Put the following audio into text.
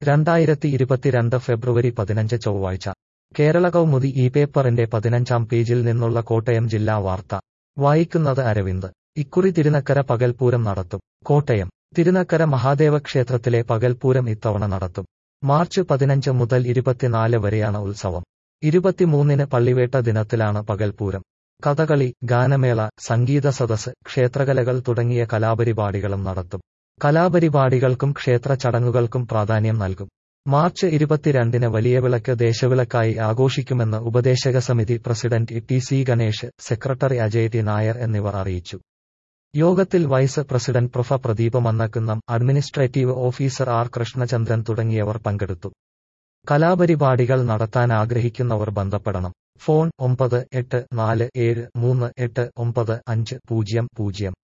രണ്ടായിരത്തി ഇരുപത്തിരണ്ട് ഫെബ്രുവരി പതിനഞ്ച് ചൊവ്വാഴ്ച കേരള കൗമുദി ഈ പേപ്പറിന്റെ പതിനഞ്ചാം പേജിൽ നിന്നുള്ള കോട്ടയം ജില്ലാ വാർത്ത വായിക്കുന്നത് അരവിന്ദ് ഇക്കുറി തിരുനക്കര പകൽപൂരം നടത്തും കോട്ടയം തിരുനക്കര മഹാദേവ ക്ഷേത്രത്തിലെ പകൽപൂരം ഇത്തവണ നടത്തും മാർച്ച് പതിനഞ്ച് മുതൽ ഇരുപത്തിനാല് വരെയാണ് ഉത്സവം ഇരുപത്തിമൂന്നിന് പള്ളിവേട്ട ദിനത്തിലാണ് പകൽപൂരം കഥകളി ഗാനമേള സംഗീത സദസ് ക്ഷേത്രകലകൾ തുടങ്ങിയ കലാപരിപാടികളും നടത്തും കലാപരിപാടികൾക്കും ക്ഷേത്ര ചടങ്ങുകൾക്കും പ്രാധാന്യം നൽകും മാർച്ച് ഇരുപത്തിരണ്ടിന് വലിയ വിളക്ക് ദേശവിളക്കായി ആഘോഷിക്കുമെന്ന് ഉപദേശക സമിതി president T C Ganesh secretary Ajay T Nair എന്നിവർ അറിയിച്ചു യോഗത്തിൽ vice president prof Pradeepa Mannakkunnam administrative officer R Krishnachandran തുടങ്ങിയവർ പങ്കെടുത്തു കലാപരിപാടികൾ നടത്താൻ ആഗ്രഹിക്കുന്നവർ ബന്ധപ്പെടണം ഫോൺ ഒമ്പത് എട്ട് നാല് ഏഴ് മൂന്ന് എട്ട് ഒമ്പത് അഞ്ച് പൂജ്യം പൂജ്യം